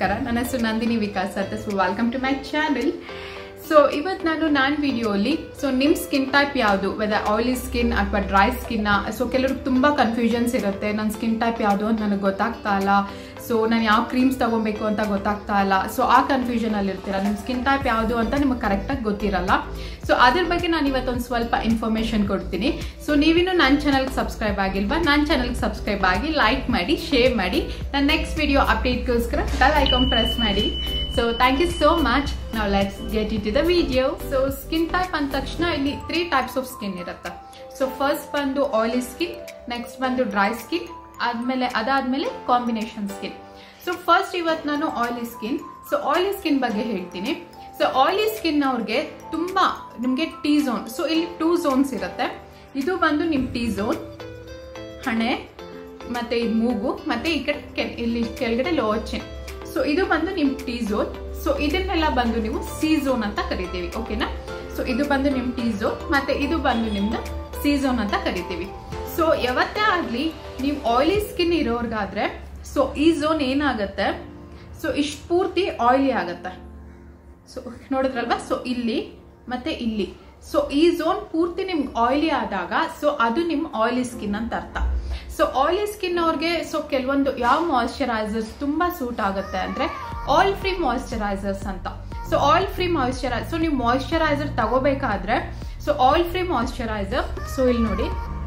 ನಮಸ್ಕಾರ ನನ್ನ ಹೆಸರು ನಂದಿನಿ ವಿಕಾಸ್ ಅಂತ so welcome to my channel so ಇವತ್ತು ನಾನು ನಾನು ವಿಡಿಯೋಲಿ ಸೊ ನಿಮ್ಮ ಸ್ಕಿನ್ ಟೈಪ್ ಯಾವುದು ವೆದರ್ ಆಯಿಲಿ ಸ್ಕಿನ್ ಅಥವಾ ಡ್ರೈ ಸ್ಕಿನ್ನ ಸೊ ಕೆಲವ್ರಿಗೆ ತುಂಬ ಕನ್ಫ್ಯೂಷನ್ಸ್ ಇರುತ್ತೆ ನನ್ನ ಸ್ಕಿನ್ ಟೈಪ್ ಯಾವುದು ಅಂತ ನನಗೆ ಗೊತ್ತಾಗ್ತಾ ಇಲ್ಲ ಸೊ ನಾನು ಯಾವ ಕ್ರೀಮ್ಸ್ ತೊಗೊಬೇಕು ಅಂತ ಗೊತ್ತಾಗ್ತಾ ಇಲ್ಲ ಸೊ ಆ ಕನ್ಫ್ಯೂಷನಲ್ಲಿ ಇರ್ತೀರ ನಿಮ್ಮ ಸ್ಕಿನ್ ಟೈಪ್ ಯಾವುದು ಅಂತ ನಿಮಗೆ ಕರೆಕ್ಟಾಗಿ ಗೊತ್ತಿರಲ್ಲ ಸೊ ಅದ್ರ ಬಗ್ಗೆ ನಾನು ಇವತ್ತೊಂದು ಸ್ವಲ್ಪ ಇನ್ಫಾರ್ಮೇಷನ್ ಕೊಡ್ತೀನಿ ಸೊ ನೀವಿನ್ನೂ ನನ್ನ ಚಾನಲ್ಗೆ ಸಬ್ಸ್ಕ್ರೈಬ್ ಆಗಿಲ್ವಾ ನನ್ನ ಚಾನಲ್ಗೆ ಸಬ್ಸ್ಕ್ರೈಬ್ ಆಗಿ ಲೈಕ್ ಮಾಡಿ ಶೇರ್ ಮಾಡಿ ನನ್ನ ನೆಕ್ಸ್ಟ್ ವಿಡಿಯೋ ಅಪ್ಡೇಟ್ಗೋಸ್ಕರ ಬೆಲ್ ಐಕಾನ್ ಪ್ರೆಸ್ ಮಾಡಿ so thank you so much ನಾವು let's get it the video so skin type ಅಂದ ತಕ್ಷಣ ಇಲ್ಲಿ ತ್ರೀ ಟೈಪ್ಸ್ ಆಫ್ ಸ್ಕಿನ್ ಇರುತ್ತೆ ಸೊ ಫಸ್ಟ್ ಬಂದು ಆಯಿಲಿ ಸ್ಕಿನ್ ನೆಕ್ಸ್ಟ್ ಬಂದು ಡ್ರೈ ಸ್ಕಿನ್ ಆದ್ಮೇಲೆ ಅದಾದ್ಮೇಲೆ ಕಾಂಬಿನೇಷನ್ ಸ್ಕಿನ್ ಸೊ ಫಸ್ಟ್ ಇವತ್ತು ನಾನು oily skin so oily skin ಬಗ್ಗೆ ಹೇಳ್ತೀನಿ ಸೊ ಆಯಿಲಿ ಸ್ಕಿನ್ ಅವ್ರಿಗೆ ತುಂಬಾ ನಿಮಗೆ ಟಿ ಝೋನ್ ಸೊ ಇಲ್ಲಿ ಟೂ ಝೋನ್ಸ್ ಇರುತ್ತೆ ಇದು ಬಂದು ನಿಮ್ ಟಿ ಝೋನ್ ಹಣೆ ಮತ್ತೆ ಇದು ಮೂಗು ಮತ್ತೆ ಈ ಕಡೆ ಕೆ- ಇಲ್ಲಿ ಕೆಳಗಡೆ ಲೋವರ್ ಚಿನ್ ಸೊ ಇದು ಬಂದು ನಿಮ್ ಟಿ ಝೋನ್ ಸೊ ಇದನ್ನೆಲ್ಲ ಬಂದು ನೀವು ಸಿ ಝೋನ್ ಅಂತ ಕರಿತೀವಿ ಓಕೆನಾ ಸೊ ಇದು ಬಂದು ನಿಮ್ ಟಿ ಝೋನ್ ಮತ್ತೆ ಇದು ಬಂದು ನಿಮ್ದು ಸಿ ಝೋನ್ ಅಂತ ಕರಿತೀವಿ ಸೊ ಯಾವತ್ತೇ ಆಗ್ಲಿ ನೀವು ಆಯಿಲಿ ಸ್ಕಿನ್ ಇರೋರ್ಗಾದ್ರೆ ಸೊ ಈ ಝೋನ್ ಏನಾಗತ್ತೆ ಸೊ ಇಷ್ಟು ಪೂರ್ತಿ ಆಯಿಲಿ ಆಗತ್ತೆ ಸೊ ನೋಡಿದ್ರಲ್ವಾ ಸೊ ಇಲ್ಲಿ ಮತ್ತೆ ಇಲ್ಲಿ ಸೊ ಈ ಝೋನ್ ಪೂರ್ತಿ ನಿಮ್ಗೆ ಆಯಿಲಿ ಆದಾಗ ಸೊ ಅದು ನಿಮ್ ಆಯಿಲಿ ಸ್ಕಿನ್ ಅಂತ ಅರ್ಥ ಸೊ ಆಯಿಲಿ ಸ್ಕಿನ್ ಅವ್ರಿಗೆ ಸೊ ಕೆಲವೊಂದು ಯಾವ ಮಾಯಿಶ್ಚರೈಸರ್ಸ್ ತುಂಬಾ ಸೂಟ್ ಆಗುತ್ತೆ ಅಂದ್ರೆ ಆಯಿಲ್ ಫ್ರೀ ಮಾಯಿಶ್ಚರೈಸರ್ಸ್ ಅಂತ so oil free moisturiser so ನೀವು ಮಾಯಿಶ್ಚರೈಸರ್ ತಗೋಬೇಕಾದ್ರೆ so oil free moisturiser so ಇಲ್ಲಿ ನೋಡಿ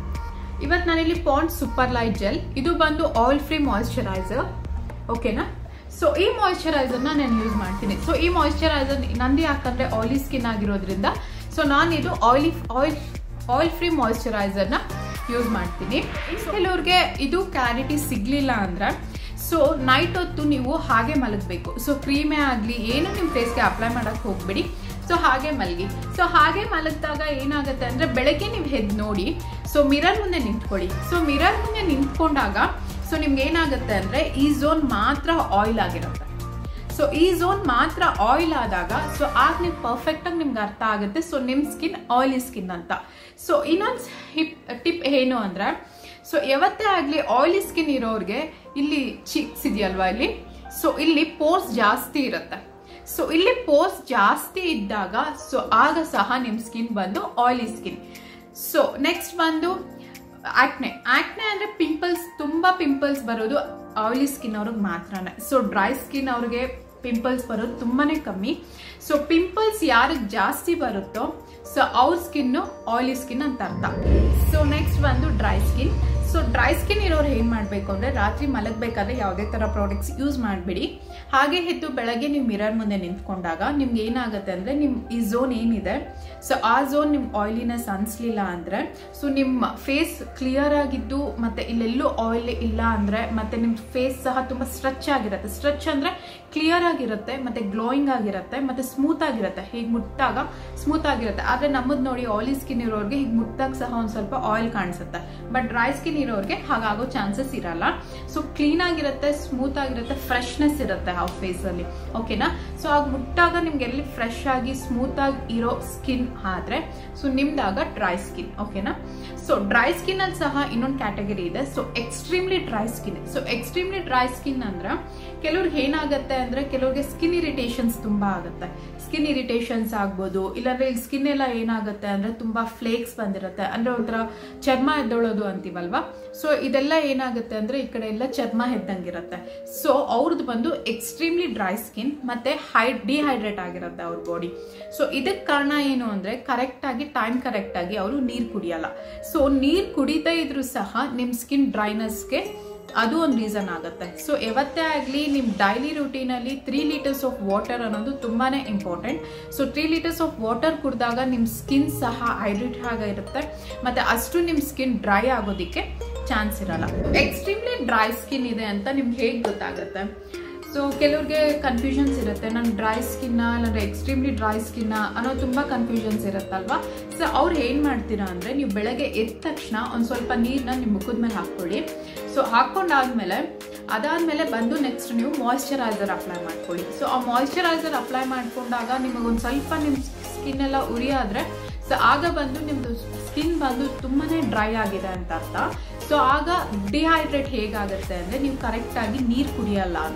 ಇವತ್ತು ನಾನಿಲ್ಲಿ ಪಾಂಡ್ ಸೂಪರ್ ಲೈಟ್ ಜೆಲ್ ಇದು ಬಂದು ಆಯಿಲ್ ಫ್ರೀ ಮಾಯಿಶ್ಚರೈಸರ್ ಓಕೆನಾ ಸೊ ಈ ಮಾಯಿಶ್ಚರೈಸರ್ನ ನಾನು ಯೂಸ್ ಮಾಡ್ತೀನಿ ಸೊ ಈ ಮಾಯಿಶ್ಚರೈಸರ್ ನಂದು ಯಾಕಂದ್ರೆ ಆಯಿಲಿ ಸ್ಕಿನ್ ಆಗಿರೋದ್ರಿಂದ ಸೊ ನಾನು ಇದು ಆಯಿಲಿ ಆಯಿಲ್ ಆಯಿಲ್ ಫ್ರೀ ಮಾಯಿಶ್ಚರೈಸರ್ನ ಯೂಸ್ ಮಾಡ್ತೀನಿ ಕೆಲವ್ರಿಗೆ ಇದು ಕ್ಲಾರಿಟಿ ಸಿಗ್ಲಿಲ್ಲ ಅಂದ್ರೆ ಸೊ ನೈಟ್ ಹೊತ್ತು ನೀವು ಹಾಗೆ ಮಲಗಬೇಕು ಸೊ ಕ್ರೀಮೇ ಆಗಲಿ ಏನು ನಿಮ್ಮ ಫೇಸ್ಗೆ ಅಪ್ಲೈ ಮಾಡಕ್ಕೆ ಹೋಗ್ಬೇಡಿ ಸೊ ಹಾಗೆ ಮಲಗಿ ಸೊ ಹಾಗೆ ಮಲಗಿದಾಗ ಏನಾಗುತ್ತೆ ಅಂದ್ರೆ ಬೆಳಗ್ಗೆ ನೀವು ಹೆದ್ ನೋಡಿ ಸೊ ಮಿರರ್ ಮುಂದೆ ನಿಂತ್ಕೊಳ್ಳಿ ಸೊ ಮಿರರ್ ಮುಂದೆ ನಿಂತ್ಕೊಂಡಾಗ ಸೊ ನಿಮ್ಗೆ ಏನಾಗುತ್ತೆ ಅಂದ್ರೆ ಈ ಝೋನ್ ಮಾತ್ರ ಆಯಿಲ್ ಆಗಿರುತ್ತೆ ಸೊ ಈ ಝೋನ್ ಮಾತ್ರ ಆಯಿಲ್ ಆದಾಗ ಸೊ ಆಗ ನೀವು ಪರ್ಫೆಕ್ಟ್ ಆಗಿ ನಿಮ್ಗೆ ಅರ್ಥ ಆಗುತ್ತೆ ಸೊ ನಿಮ್ ಸ್ಕಿನ್ ಆಯಿಲಿ ಸ್ಕಿನ್ ಅಂತ ಸೊ ಇನ್ನೊಂದು ಹಿಪ್ ಟಿಪ್ ಏನು ಅಂದ್ರೆ ಸೊ ಯಾವತ್ತೇ ಆಗಲಿ ಆಯಿಲಿ ಸ್ಕಿನ್ ಇರೋರಿಗೆ ಇಲ್ಲಿ ಚಿಕ್ಸ್ ಇದೆಯಲ್ವಾ ಇಲ್ಲಿ ಸೊ ಇಲ್ಲಿ ಪೋರ್ಸ್ ಜಾಸ್ತಿ ಇರುತ್ತೆ ಸೊ ಇಲ್ಲಿ ಪೋರ್ಸ್ ಜಾಸ್ತಿ ಇದ್ದಾಗ ಸೊ ಆಗ ಸಹ ನಿಮ್ ಸ್ಕಿನ್ ಬಂದು ಆಯಿಲಿ ಸ್ಕಿನ್ ಸೊ ನೆಕ್ಸ್ಟ್ ಬಂದು ಆಕ್ನೆ ಆಕ್ನೆ ಅಂದ್ರೆ ಪಿಂಪಲ್ಸ್ ತುಂಬಾ ಪಿಂಪಲ್ಸ್ ಬರೋದು ಆಯಿಲಿ ಸ್ಕಿನ್ ಅವ್ರಿಗೆ ಮಾತ್ರನೇ ಸೊ ಡ್ರೈ ಸ್ಕಿನ್ ಅವ್ರಿಗೆ ಪಿಂಪಲ್ಸ್ ಬರೋದು ತುಂಬಾನೇ ಕಮ್ಮಿ ಸೊ ಪಿಂಪಲ್ಸ್ ಯಾರಿಗೆ ಜಾಸ್ತಿ ಬರುತ್ತೋ ಸೊ ಅವ್ರ ಸ್ಕಿನ್ ಆಯಿಲಿ ಸ್ಕಿನ್ ಅಂತ ಅರ್ಥ ಸೊ ನೆಕ್ಸ್ಟ್ ಬಂದು dry skin so dry skin ಇರೋರು ಏನ್ ಮಾಡಬೇಕು ಅಂದ್ರೆ ರಾತ್ರಿ ಮಲಗಬೇಕಾದ್ರೆ ಯಾವುದೇ ತರ ಪ್ರಾಡಕ್ಟ್ಸ್ ಯೂಸ್ ಮಾಡಬೇಡಿ ಹಾಗೆ ಎದ್ದು ಬೆಳಗ್ಗೆ ನೀವು ಮಿರರ್ ಮುಂದೆ ನಿಂತ್ಕೊಂಡಾಗ ನಿಮ್ಗೆ ಏನಾಗುತ್ತೆ ಅಂದ್ರೆ ನಿಮ್ ಈ ಝೋನ್ ಏನಿದೆ ಸೊ ಆ ಝೋನ್ ನಿಮ್ ಆಯಿಲಿನೆಸ್ ಅನ್ಸ್ಲಿಲ್ಲ ಅಂದ್ರೆ ಸೊ ನಿಮ್ಮ ಫೇಸ್ ಕ್ಲಿಯರ್ ಆಗಿದ್ದು ಮತ್ತೆ ಇಲ್ಲೆಲ್ಲೂ ಆಯಿಲ್ ಇಲ್ಲ ಅಂದ್ರೆ ಮತ್ತೆ ನಿಮ್ ಫೇಸ್ ಸಹ ತುಂಬಾ ಸ್ಟ್ರೆಚ್ ಆಗಿರುತ್ತೆ ಸ್ಟ್ರೆಚ್ ಅಂದ್ರೆ ಕ್ಲಿಯರ್ ಆಗಿರುತ್ತೆ ಮತ್ತೆ ಗ್ಲೋಯಿಂಗ್ ಆಗಿರುತ್ತೆ ಮತ್ತೆ ಸ್ಮೂತ್ ಆಗಿರುತ್ತೆ ಹೀಗೆ ಮುಟ್ಟಾಗ ಸ್ಮೂತ್ ಆಗಿರುತ್ತೆ ಆದ್ರೆ ನಮ್ಮದ್ ನೋಡಿ ಆಯಿಲಿ ಸ್ಕಿನ್ ಇರೋರಿಗೆ ಹೀಗೆ ಮುಟ್ಟಾಗ ಸಹ ಒಂದ್ ಸ್ವಲ್ಪ ಆಯಿಲ್ ಕಾಣಿಸುತ್ತೆ ಬಟ್ ಡ್ರೈ ಸ್ಕಿನ್ ಇರೋರಿಗೆ ಹಾಗಾಗೋ ಚಾನ್ಸಸ್ ಇರಲ್ಲ ಸೊ ಕ್ಲೀನ್ ಆಗಿರುತ್ತೆ ಸ್ಮೂತ್ ಆಗಿರುತ್ತೆ ಫ್ರೆಶ್ನೆಸ್ ಇರುತ್ತೆ ಆ ಫೇಸ್ ಅಲ್ಲಿ ಓಕೆನಾ ಸೊ ಆಗ ಮುಟ್ಟಾಗ ನಿಮ್ಗೆ ಎಲ್ಲಿ ಫ್ರೆಶ್ ಆಗಿ ಸ್ಮೂತ್ ಆಗಿ ಇರೋ ಸ್ಕಿನ್ ಆದ್ರೆ ಸೊ ನಿಮ್ದಾಗ ಡ್ರೈ ಸ್ಕಿನ್ ಓಕೆನಾ ಸೊ ಡ್ರೈ ಸ್ಕಿನ್ ಅಲ್ಲಿ ಸಹ ಇನ್ನೊಂದು ಕ್ಯಾಟಗರಿ ಇದೆ so extremely dry skin so extremely dry skin ಅಂದ್ರೆ ಕೆಲವ್ರಿಗೆ ಏನಾಗುತ್ತೆ ಅಂದ್ರೆ ಕೆಲವ್ರಿಗೆ ಸ್ಕಿನ್ ಇರಿಟೇಷನ್ಸ್ ತುಂಬಾ ಆಗುತ್ತೆ ಸ್ಕಿನ್ ಇರಿಟೇಷನ್ಸ್ ಆಗ್ಬೋದು ಇಲ್ಲಾಂದ್ರೆ ಇಲ್ಲಿ ಸ್ಕಿನ್ ಎಲ್ಲ ಏನಾಗುತ್ತೆ ಅಂದ್ರೆ ತುಂಬಾ ಫ್ಲೇಕ್ಸ್ ಬಂದಿರುತ್ತೆ ಅಂದ್ರೆ ಒಂಥರ ಚರ್ಮ ಎದ್ದೊಳೋದು ಅಂತೀವಲ್ವಾ ಸೊ ಇದೆಲ್ಲ ಏನಾಗುತ್ತೆ ಅಂದ್ರೆ ಈ ಕಡೆ ಎಲ್ಲ ಚರ್ಮ ಎದ್ದಂಗಿರುತ್ತೆ ಸೊ ಅವ್ರದ್ದು ಬಂದು ಎಕ್ಸ್ಟ್ರೀಮ್ಲಿ ಡ್ರೈ ಸ್ಕಿನ್ ಮತ್ತೆ ಹೈ ಡಿಹೈಡ್ರೇಟ್ ಆಗಿರುತ್ತೆ ಅವ್ರ ಬಾಡಿ ಸೊ ಇದಕ್ಕೆ ಕಾರಣ ಏನು ಅಂದ್ರೆ ಕರೆಕ್ಟ್ ಆಗಿ ಟೈಮ್ ಕರೆಕ್ಟ್ ಆಗಿ ಅವರು ನೀರು ಕುಡಿಯಲ್ಲ ಸೊ ನೀರು ಕುಡಿತಾ ಇದ್ರು ಸಹ ನಿಮ್ ಸ್ಕಿನ್ ಡ್ರೈನೆಸ್ಗೆ ಅದು ಒಂದು ರೀಸನ್ ಆಗುತ್ತೆ ಸೊ ಯಾವತ್ತೇ ಆಗಲಿ ನಿಮ್ಮ ಡೈಲಿ ರುಟೀನಲ್ಲಿ ತ್ರೀ ಲೀಟರ್ಸ್ ಆಫ್ ವಾಟರ್ ಅನ್ನೋದು ತುಂಬಾನೇ important so three litres of water ಕುಡಿದಾಗ ನಿಮ್ಮ ಸ್ಕಿನ್ ಸಹ ಹೈಡ್ರೇಟ್ ಆಗಿರುತ್ತೆ ಮತ್ತೆ ಅಷ್ಟು ನಿಮ್ಮ ಸ್ಕಿನ್ ಡ್ರೈ ಆಗೋದಕ್ಕೆ ಚಾನ್ಸ್ ಇರಲ್ಲ ಎಕ್ಸ್ಟ್ರೀಮ್ಲಿ ಡ್ರೈ ಸ್ಕಿನ್ ಇದೆ ಅಂತ ನಿಮ್ಗೆ ಹೇಗೆ ಗೊತ್ತಾಗುತ್ತೆ ಸೊ ಕೆಲವ್ರಿಗೆ ಕನ್ಫ್ಯೂಷನ್ಸ್ ಇರುತ್ತೆ ನಾನು ಡ್ರೈ ಸ್ಕಿನ್ನ ಇಲ್ಲಾಂದ್ರೆ ಎಕ್ಸ್ಟ್ರೀಮ್ಲಿ ಡ್ರೈ ಸ್ಕಿನ್ನ ಅನ್ನೋ ತುಂಬ ಕನ್ಫ್ಯೂಷನ್ಸ್ ಇರುತ್ತಲ್ವಾ ಸೊ ಅವ್ರು ಏನು ಮಾಡ್ತೀರಾ ಅಂದರೆ ನೀವು ಬೆಳಗ್ಗೆ ಎದ್ದ ತಕ್ಷಣ ಒಂದು ಸ್ವಲ್ಪ ನೀರನ್ನ ನಿಮ್ಮ ಮುಖದ ಮೇಲೆ ಹಾಕ್ಕೊಳ್ಳಿ ಸೊ ಹಾಕ್ಕೊಂಡಾದ್ಮೇಲೆ ಅದಾದ್ಮೇಲೆ ಬಂದು ನೆಕ್ಸ್ಟ್ ನೀವು ಮಾಯಿಶ್ಚರೈಸರ್ ಅಪ್ಲೈ ಮಾಡ್ಕೊಳ್ಳಿ ಸೊ ಆ ಮಾಯಿಶ್ಚರೈಸರ್ ಅಪ್ಲೈ ಮಾಡ್ಕೊಂಡಾಗ ನಿಮಗೆ ಒಂದು ಸ್ವಲ್ಪ ನಿಮ್ಮ ಸ್ಕಿನ್ ಎಲ್ಲ ಉರಿ ಆದ್ರೆ ಸೊ ಆಗ ಬಂದು ನಿಮ್ದು ಸ್ಕಿನ್ ಬಂದು ತುಂಬಾನೇ ಡ್ರೈ ಆಗಿದೆ ಅಂತ ಅರ್ಥ ಸೊ ಆಗ ಡಿಹೈಡ್ರೇಟ್ ಹೇಗಾಗುತ್ತೆ ಅಂದ್ರೆ ನೀವು ಕರೆಕ್ಟ್ ಆಗಿ ನೀರು ಕುಡಿಯಲ್ಲ ಅಂದ್ರೆ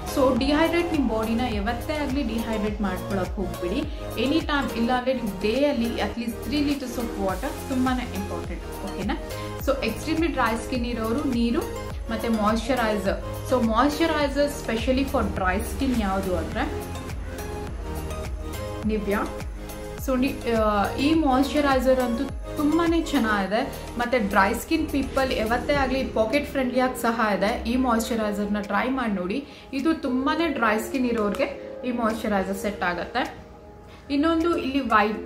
ಸೊ ಡಿಹೈಡ್ರೇಟ್ ನಿಮ್ಮ ಬಾಡಿನ ಯಾವತ್ತೇ ಆಗಲಿ ಡಿಹೈಡ್ರೇಟ್ ಮಾಡ್ಕೊಳಕ್ಕೆ ಹೋಗ್ಬಿಡಿ ಎನಿ ಟೈಮ್ ಇಲ್ಲಾಂದರೆ ನೀವು ಡೇ ಅಲ್ಲಿ at least three litres of water ತುಂಬಾ ಇಂಪಾರ್ಟೆಂಟ್ ಓಕೆನಾ ಸೊ ಎಕ್ಸ್ಟ್ರೀಮ್ಲಿ ಡ್ರೈ ಸ್ಕಿನ್ ಇರೋರು ನೀರು ಮತ್ತು moisturiser so moisturiser specially for dry skin ಯಾವುದು ಅಂದರೆ ನಿವ್ಯಾ ಸೊ ಈ ಮಾಯ್ಶ್ಚರೈಸರ್ ಅಂತೂ ತುಂಬಾ ಚೆನ್ನಾಗಿದೆ ಮತ್ತು ಡ್ರೈ ಸ್ಕಿನ್ ಪೀಪಲ್ ಯಾವತ್ತೇ ಆಗಲಿ ಪಾಕೆಟ್ ಫ್ರೆಂಡ್ಲಿಯಾಗಿ ಸಹ ಇದೆ ಈ ಮಾಯ್ಶ್ಚರೈಸರ್ನ ಟ್ರೈ ಮಾಡಿ ನೋಡಿ ಇದು ತುಂಬಾ ಡ್ರೈ ಸ್ಕಿನ್ ಇರೋರಿಗೆ ಈ ಮಾಯ್ಶ್ಚರೈಸರ್ ಸೆಟ್ ಆಗುತ್ತೆ ಇನ್ನೊಂದು ಇಲ್ಲಿ ವೈಟ್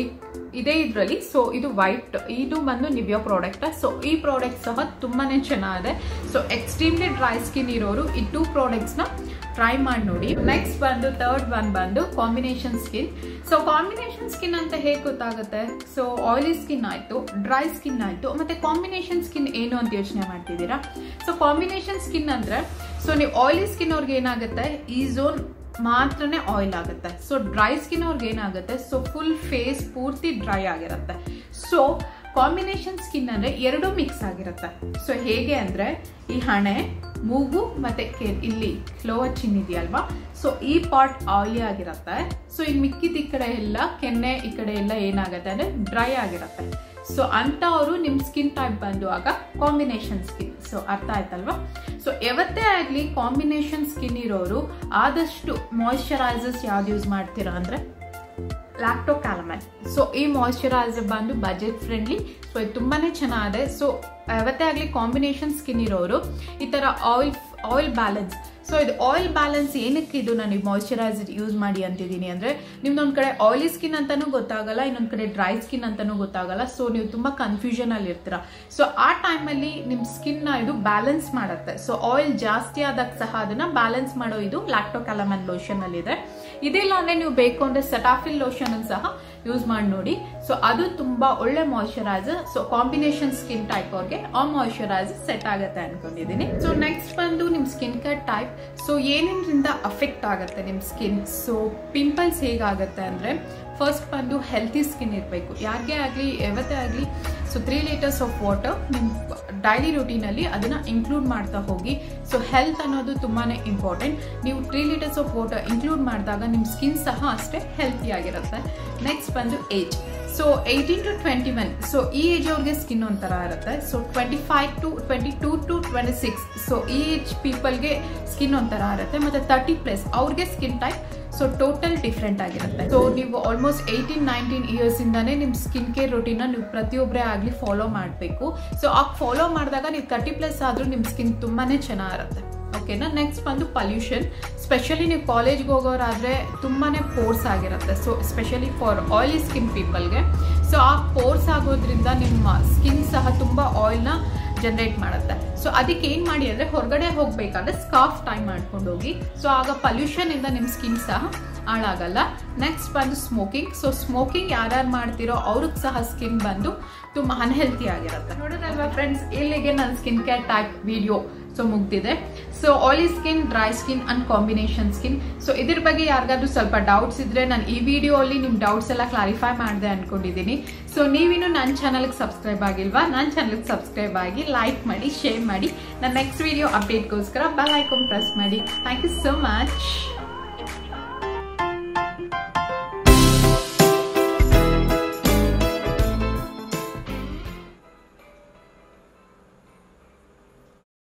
ಇದೇ ಇದರಲ್ಲಿ ಸೊ ಇದು ವೈಟ್ ಇದು ಬಂದು ನಿವ್ಯೋ ಪ್ರಾಡಕ್ಟ್ ಸೊ ಈ ಪ್ರಾಡಕ್ಟ್ ಸಹ ತುಂಬಾ ಚೆನ್ನಾಗಿದೆ ಸೊ ಎಕ್ಸ್ಟ್ರೀಮ್ಲಿ ಡ್ರೈ ಸ್ಕಿನ್ ಇರೋರು ಈ ಟೂ ಪ್ರಾಡಕ್ಟ್ಸ್ನ ಟ್ರೈ ಮಾಡಿ ನೋಡಿ ನೆಕ್ಸ್ಟ್ ಬಂದು ಥರ್ಡ್ ಒನ್ ಬಂದು combination skin so combination skin ಅಂತ ಹೇಗೆ ಗೊತ್ತಾಗುತ್ತೆ ಸೊ ಆಯಿಲಿ ಸ್ಕಿನ್ ಆಯಿತು ಡ್ರೈ ಸ್ಕಿನ್ ಆಯಿತು ಮತ್ತು ಕಾಂಬಿನೇಷನ್ ಸ್ಕಿನ್ ಏನು ಅಂತ ಯೋಚನೆ ಮಾಡ್ತಿದ್ದೀರಾ ಸೊ ಕಾಂಬಿನೇಷನ್ ಸ್ಕಿನ್ ಅಂದರೆ ಸೊ ನೀವು ಆಯಿಲಿ ಸ್ಕಿನ್ ಅವ್ರಿಗೆ ಏನಾಗುತ್ತೆ ಈ ಝೋನ್ ಮಾತ್ರನೇ ಆಯಿಲ್ ಆಗುತ್ತೆ ಸೊ ಡ್ರೈ ಸ್ಕಿನ್ ಅವ್ರಿಗೆ ಏನಾಗುತ್ತೆ ಸೊ ಫುಲ್ ಫೇಸ್ ಪೂರ್ತಿ ಡ್ರೈ ಆಗಿರುತ್ತೆ ಸೊ ಕಾಂಬಿನೇಷನ್ ಸ್ಕಿನ್ ಅಂದರೆ ಎರಡೂ ಮಿಕ್ಸ್ ಆಗಿರುತ್ತೆ ಸೊ ಹೇಗೆ ಅಂದರೆ ಈ ಹಣೆ ಮೂಗು ಮತ್ತೆ ಇಲ್ಲಿ ಲೋವರ್ ಚಿನ್ ಇದೆಯಲ್ವಾ ಸೊ ಈ ಪಾರ್ಟ್ ಆಯಿಲಿ ಆಗಿರುತ್ತೆ ಸೊ ಇನ್ನು ಮಿಕ್ಕಿದ ಈ ಕಡೆ ಎಲ್ಲ ಕೆನ್ನೆ ಈ ಕಡೆ ಎಲ್ಲ ಏನಾಗುತ್ತೆ ಅಂದರೆ ಡ್ರೈ ಆಗಿರುತ್ತೆ ಸೊ ಅಂಥವರು ನಿಮ್ಮ ಸ್ಕಿನ್ ಟೈಪ್ ಬಂದುವಾಗ ಕಾಂಬಿನೇಷನ್ ಸ್ಕಿನ್ ಸೊ ಅರ್ಥ ಆಯ್ತಲ್ವಾ ಸೊ ಯಾವತ್ತೇ ಆಗಲಿ ಕಾಂಬಿನೇಷನ್ ಸ್ಕಿನ್ ಇರೋರು ಆದಷ್ಟು ಮಾಯಿಶ್ಚರೈಸರ್ಸ್ ಯಾವ್ದು ಯೂಸ್ ಮಾಡ್ತೀರಾ ಅಂದರೆ ಲ್ಯಾಕ್ಟೋ ಕ್ಯಾಲಮನ್ ಸೊ ಈ ಮಾಯಿಶ್ಚರೈಸರ್ ಬಂದು ಬಜೆಟ್ ಫ್ರೆಂಡ್ಲಿ ಸೊ ಇದು ತುಂಬಾ ಚೆನ್ನಾಗಿದೆ ಸೊ ಯಾವತ್ತೇ ಆಗಲಿ ಕಾಂಬಿನೇಷನ್ ಸ್ಕಿನ್ ಇರೋರು ಈ ಥರ ಆಯಿಲ್ ಆಯಿಲ್ ಬ್ಯಾಲೆನ್ಸ್ ಸೊ ಇದು ಆಯಿಲ್ ಬ್ಯಾಲೆನ್ಸ್ ಏನಕ್ಕೆ ಇದು ನಾನು ಮಾಯಿಶ್ಚರೈಸರ್ ಯೂಸ್ ಮಾಡಿ ಅಂತಿದ್ದೀನಿ ಅಂದರೆ ನಿಮ್ದೊಂದು ಕಡೆ ಆಯಿಲಿ ಸ್ಕಿನ್ ಅಂತಲೂ ಗೊತ್ತಾಗಲ್ಲ ಇನ್ನೊಂದು ಕಡೆ ಡ್ರೈ ಸ್ಕಿನ್ ಅಂತಲೂ ಗೊತ್ತಾಗಲ್ಲ ಸೊ ನೀವು ತುಂಬ ಕನ್ಫ್ಯೂಷನಲ್ಲಿ ಇರ್ತೀರ ಸೊ ಆ ಟೈಮಲ್ಲಿ ನಿಮ್ಮ ಸ್ಕಿನ್ನ ಇದು ಬ್ಯಾಲೆನ್ಸ್ ಮಾಡುತ್ತೆ ಸೊ ಆಯಿಲ್ ಜಾಸ್ತಿ ಆದಾಗ ಸಹ ಅದನ್ನು ಬ್ಯಾಲೆನ್ಸ್ ಮಾಡೋ ಇದು ಲ್ಯಾಕ್ಟೋ ಕ್ಯಾಲಮನ್ ಲೋಷನಲ್ಲಿದೆ ಇದಿಲ್ಲ ಅಂದರೆ ನೀವು ಬೇಕು ಅಂದರೆ ಸೆಟಾಫಿಲ್ ಲೋಷನ್ ಸಹ ಯೂಸ್ ಮಾಡಿ ನೋಡಿ ಸೊ ಅದು ತುಂಬಾ ಒಳ್ಳೆ moisturiser so combination skin type ಅವ್ರಿಗೆ ಆ ಮಾಯಿಶ್ಚರೈಸರ್ ಸೆಟ್ ಆಗುತ್ತೆ ಅನ್ಕೊಂಡಿದ್ದೀನಿ ಸೊ ನೆಕ್ಸ್ಟ್ ಬಂದು ನಿಮ್ ಸ್ಕಿನ್ ಕೇರ್ ಟೈಪ್ ಸೊ ಏನೇನರಿಂದ ಅಫೆಕ್ಟ್ ಆಗುತ್ತೆ ನಿಮ್ ಸ್ಕಿನ್ ಸೊ ಪಿಂಪಲ್ಸ್ ಹೇಗಾಗುತ್ತೆ ಅಂದ್ರೆ ಫಸ್ಟ್ ಬಂದು ಹೆಲ್ತಿ ಸ್ಕಿನ್ ಇರಬೇಕು ಯಾರಿಗೆ ಆಗಲಿ ಯಾವತ್ತೇ ಆಗಲಿ so three litres of water ನಿಮ್ಮ ಡೈಲಿ ರುಟೀನಲ್ಲಿ ಅದನ್ನು ಇನ್ಕ್ಲೂಡ್ ಮಾಡ್ತಾ ಹೋಗಿ ಸೊ ಹೆಲ್ತ್ ಅನ್ನೋದು ತುಂಬಾ ಇಂಪಾರ್ಟೆಂಟ್ ನೀವು three litres of water include ಮಾಡಿದಾಗ ನಿಮ್ಮ ಸ್ಕಿನ್ ಸಹ ಅಷ್ಟೇ ಹೆಲ್ತಿ ಆಗಿರುತ್ತೆ ನೆಕ್ಸ್ಟ್ ಬಂದು age so eighteen to twenty one so ಈ ಏಜ್ ಅವ್ರಿಗೆ ಸ್ಕಿನ್ ಒಂಥರ ಇರುತ್ತೆ so twenty five to twenty two to twenty six so ಈ ಏಜ್ ಪೀಪಲ್ಗೆ ಸ್ಕಿನ್ ಒಂಥರ ಇರುತ್ತೆ ಮತ್ತು ತರ್ಟಿ ಪ್ಲಸ್ ಅವ್ರಿಗೆ skin type so total different ಆಗಿರುತ್ತೆ ಸೊ ನೀವು ಆಲ್ಮೋಸ್ಟ್ ಏಯ್ಟೀನ್ ನೈನ್ಟೀನ್ ಇಯರ್ಸ್ ಇಂದಾನೇ ನಿಮ್ಮ ಸ್ಕಿನ್ ಕೇರ್ ರೊಟೀನ ನೀವು ಪ್ರತಿಯೊಬ್ಬರೇ ಆಗಲಿ ಫಾಲೋ ಮಾಡಬೇಕು ಸೊ ಆ ಫಾಲೋ ಮಾಡಿದಾಗ ನೀವು ತರ್ಟಿ ಪ್ಲಸ್ ಆದರೂ ನಿಮ್ಮ ಸ್ಕಿನ್ ತುಂಬಾ ಚೆನ್ನಾಗಿರುತ್ತೆ ಓಕೆನಾ ನೆಕ್ಸ್ಟ್ ಬಂದು ಪಲ್ಯೂಷನ್ ಸ್ಪೆಷಲಿ ನೀವು ಕಾಲೇಜ್ಗೆ ಹೋಗೋರಾದರೆ ತುಂಬಾ ಪೋರ್ಸ್ ಆಗಿರುತ್ತೆ so specially for oily skin ಪೀಪಲ್ಗೆ ಸೊ ಆ ಪೋರ್ಸ್ ಆಗೋದ್ರಿಂದ ನಿಮ್ಮ ಸ್ಕಿನ್ ಸಹ ತುಂಬ ಆಯಿಲ್ನ ಜನರೇಟ್ ಮಾಡುತ್ತೆ ಸೊ ಅದಕ್ಕೆ ಏನು ಮಾಡಿ ಅಂದರೆ ಹೊರಗಡೆ ಹೋಗಬೇಕಾದ್ರೆ ಸ್ಕಾರ್ಫ್ ಟೈಮ್ ಮಾಡ್ಕೊಂಡು ಹೋಗಿ ಸೊ ಆಗ ಪಲ್ಯೂಷನಿಂದ ನಿಮ್ಮ ಸ್ಕಿನ್ ಸಹ ಹಾಳಾಗಲ್ಲ ನೆಕ್ಸ್ಟ್ ಬಂದು ಸ್ಮೋಕಿಂಗ್ ಸೊ ಸ್ಮೋಕಿಂಗ್ ಯಾರ್ಯಾರು ಮಾಡ್ತಿರೋ ಅವ್ರಿಗೆ ಸಹ ಸ್ಕಿನ್ ಬಂದು ತುಂಬ ಅನ್ಹೆಲ್ತಿ ಆಗಿರುತ್ತೆ ನೋಡೋದಲ್ವಾ ಫ್ರೆಂಡ್ಸ್ ಇಲ್ಲಿಗೆ ನನ್ನ skin care type video so ಮುಗ್ದಿದೆ so oily skin dry skin and combination skin so ಇದ್ರ ಬಗ್ಗೆ ಯಾರಿಗಾದ್ರೂ ಸ್ವಲ್ಪ ಡೌಟ್ಸ್ ಇದ್ರೆ ನಾನು ಈ ವಿಡಿಯೋ ಅಲ್ಲಿ ನಿಮ್ಮ ಡೌಟ್ಸ್ ಎಲ್ಲ ಕ್ಲಾರಿಫೈ ಮಾಡಿದೆ ಅನ್ಕೊಂಡಿದ್ದೀನಿ ಸೊ ನೀವಿನ್ನು ನನ್ನ ಚಾನಲ್ಗೆ ಸಬ್ಸ್ಕ್ರೈಬ್ ಆಗಿಲ್ವಾ ನನ್ನ ಚಾನಲ್ಗೆ ಸಬ್ಸ್ಕ್ರೈಬ್ ಆಗಿ ಲೈಕ್ ಮಾಡಿ ಶೇರ್ ಮಾಡಿ ನನ್ನ ನೆಕ್ಸ್ಟ್ ವಿಡಿಯೋ ಅಪ್ಡೇಟ್ಗೋಸ್ಕರ ಬೆಲ್ ಐಕಾನ್ ಪ್ರೆಸ್ ಮಾಡಿ ಥ್ಯಾಂಕ್ ಯು ಸೋ ಮಚ್